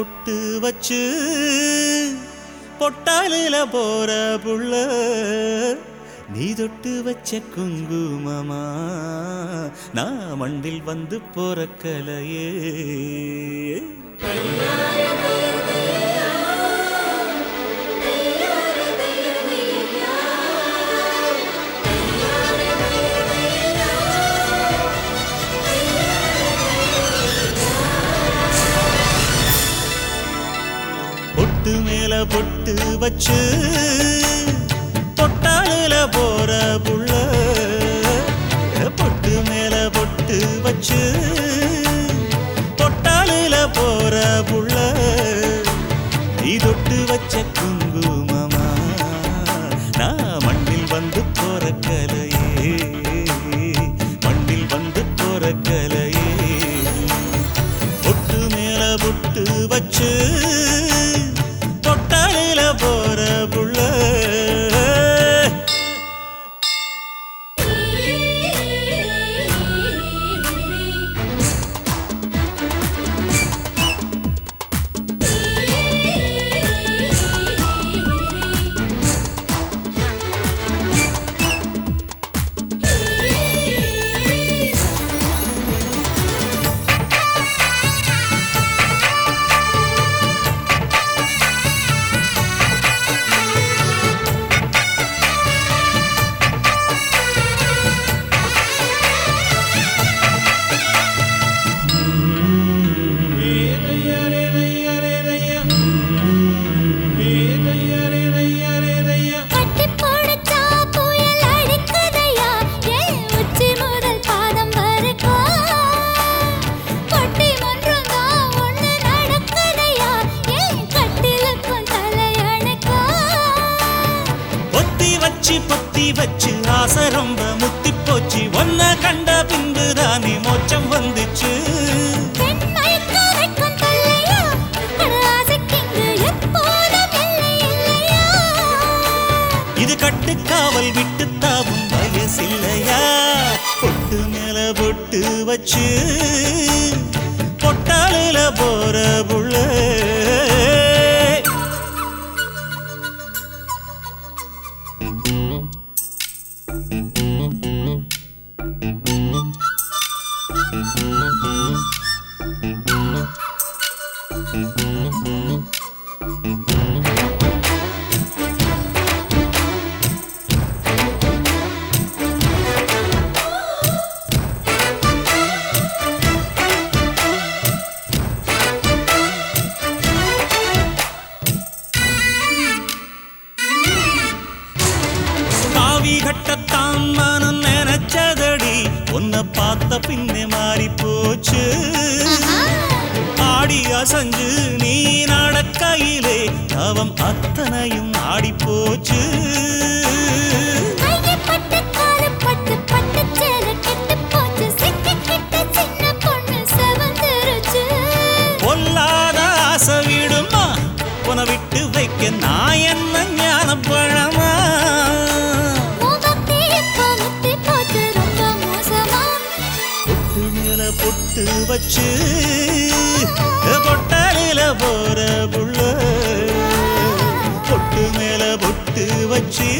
பொட்டு வச்சு பொட்டாலில போற புள்ள நீ தொட்டு வச்ச குங்குமமா நான் மண்ணில் வந்து போறக்கலையே பொட்டு மேல பொட்டு வச்சு பொட்டாலில போற புள்ள பொட்டு மேல பொட்டு வச்சு பொட்டாலில போற புள்ள நீ தொட்டு வச்ச குங்குமமா நான் மண்ணில் வந்து போற கலையே மண்ணில் வந்து போற கலையே பொட்டு மேல பொட்டு வச்சு தொட்டாலில போற புள்ள கட்டி போடுச்சா புயல் அடிக்குதையா ஏன் உச்சி முதல் பாதம் வரைக்கும் கொட்டி மன்றங்கா ஒண்ணு நடக்குதையா ஏன் கட்டிலுக்கும் தலையணைக்கும் பொத்தி வச்சு பொத்தி வச்சு ஆசை ரொம்ப முத்தி போச்சு ஒன்ன கண்ட பின்பு தானே மோச்சம் வந்துச்சு பெண் மயக்க வைக்கும் தொல்லையா அட ஆசைக்கிங்கு எப்போதும் எல்லை இல்லையா இது கட்டுக்காவல் விட்டு தாவும் வயசில்லையா பொட்டு மேல பொட்டு வச்சு பொட்டாலில போற புள்ள காவி கட்டத்தான் மனம் நினைச்சதடி உன்னை பார்த்த பின்னே மாறி போச்சு ஆடி அசஞ்சு நீ நடக்கையிலே அவம் அத்தனையும் ஆடி போச்சு கையை பட்டு காலு பட்டு பட்டு சேலை கெட்டு போச்சு சிக்கிக்கிட்ட சின்ன பொண்ணு செவந்துருச்சு பொல்லாத ஆசை விடுமா உன விட்டு வைக்க நான் என்ன ஞான பழமா முகத்தே இப்போ முத்தி போச்சு ரொம்ப மோசமா பொட்டு மேல பொட்டு வச்சு பொட்டாலில போற புள்ள பொட்டு மேல பொட்டு வச்சு